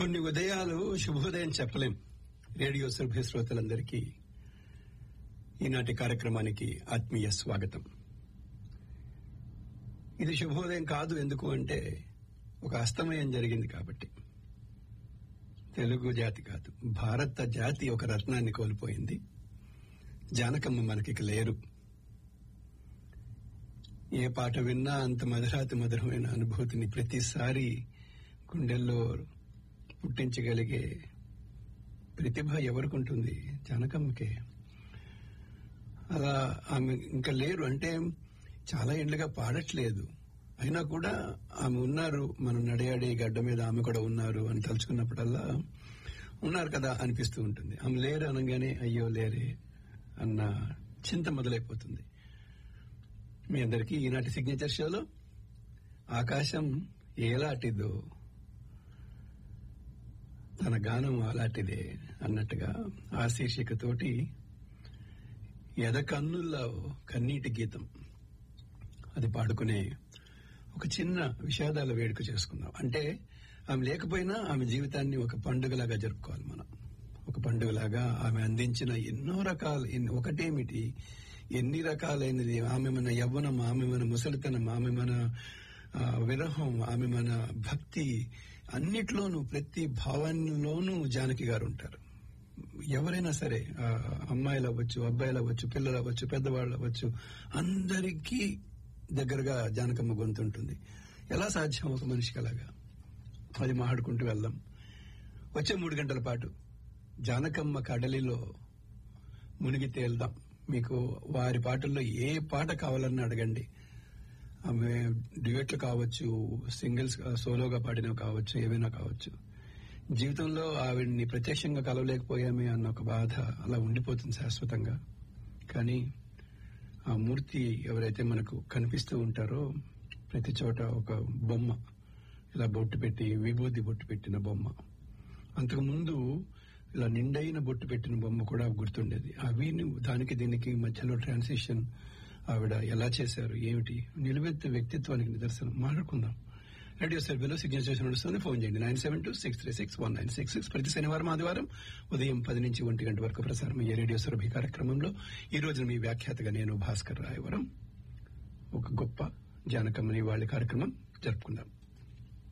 కొన్ని ఉదయాలు శుభోదయం చెప్పలేం రేడియో సురభి శ్రోతలందరికీ ఈనాటి కార్యక్రమానికి ఆత్మీయ స్వాగతం ఇది శుభోదయం కాదు ఎందుకు అంటే ఒక అస్తమయం జరిగింది కాబట్టి తెలుగు జాతి కాదు భారత జాతి ఒక రత్నాన్ని కోల్పోయింది జానకమ్మ మనకి లేరు ఏ పాట విన్నా అంత మధురాతి మధురమైన అనుభూతిని ప్రతిసారి గుండెల్లో పుట్టించగలిగే ప్రతిభ ఎవరికి ఉంటుంది జానకమ్మకే అలా ఆమె ఇంకా లేరు అంటే చాలా ఏళ్లుగా పాడట్లేదు అయినా కూడా ఆమె ఉన్నారు మనం నడియాడే గడ్డ మీద ఆమె కూడా ఉన్నారు అని తలుచుకున్నప్పుడల్లా ఉన్నారు కదా అనిపిస్తూ ఉంటుంది ఆమె లేరు అనగానే అయ్యో లేరే అన్న చింత మొదలైపోతుంది మీ అందరికీ ఈనాటి సిగ్నేచర్ షోలో ఆకాశం ఏలాంటిదో తన గానం అలాంటిదే అన్నట్టుగా ఆ శీర్షికతోటి ఎదకన్నుల్లో కన్నీటి గీతం అది పాడుకునే ఒక చిన్న విషాదాల వేడుక చేసుకుందాం అంటే ఆమె లేకపోయినా ఆమె జీవితాన్ని ఒక పండుగలాగా జరుపుకోవాలి మనం ఒక పండుగలాగా ఆమె అందించిన ఎన్నో రకాల ఎన్ని- ఒకటేమిటి ఎన్ని రకాలైనది ఆమె మన యవ్వనం ఆమె మన ముసలితనం ఆమె మన ఆ, విరహం ఆమె మన భక్తి అన్నిట్లోనూ ప్రతి భావనలోనూ జానకి గారు ఉంటారు ఎవరైనా సరే ఆ, అమ్మాయిలు అవ్వచ్చు అబ్బాయిలు అవ్వచ్చు పిల్లలు అవ్వచ్చు పెద్దవాళ్ళు అవ్వచ్చు అందరికీ దగ్గరగా జానకమ్మ గొంతు ఉంటుంది ఎలా సాధ్యం ఒక మనిషికి అలాగా అది మాట్లాడుకుంటూ వెళ్దాం వచ్చే మూడు గంటల పాటు జానకమ్మ కడలిలో మునిగి తేల్దాం మీకు వారి పాటల్లో ఏ పాట కావాలన్నా అడగండి ఆమె డ్యూయట్లు కావచ్చు సింగిల్స్ సోలోగా పాడినవి కావచ్చు ఏవైనా కావచ్చు జీవితంలో ఆవిడ్ని ప్రత్యక్షంగా కలవలేకపోయామే అన్న ఒక బాధ అలా ఉండిపోతుంది శాశ్వతంగా కానీ ఆ మూర్తి ఎవరైతే మనకు కనిపిస్తూ ఉంటారో ప్రతి చోట ఒక బొమ్మ ఇలా బొట్టు పెట్టి విభూతి బొట్టు పెట్టిన బొమ్మ అంతకు ముందు ఇలా నిండైన బొట్టు పెట్టిన బొమ్మ కూడా గుర్తుండేది అవి నువ్వు దానికి దీనికి మధ్యలో ట్రాన్సిషన్ ఆవిడ ఎలా చేశారు ఏమిటి నిలువెత్తు వ్యక్తిత్వానికి నిదర్శనం మాట్లాడుకుందాం రేడియో సర్వేలో సిగ్నేచర్ నడుస్తుంది ఫోన్ చేయండి nine seven two six three six one nine six six ప్రతి శనివారం ఆదివారం ఉదయం పది నుంచి ఒంటి గంట వరకు ప్రసారం అయ్యే రేడియో సురభి కార్యక్రమంలో ఈ రోజు మీ వ్యాఖ్యాతగా నేను భాస్కర్ రాయవరం ఒక గొప్ప జానకమ్మని వాళ్ళ కార్యక్రమం జరుపుకుందాం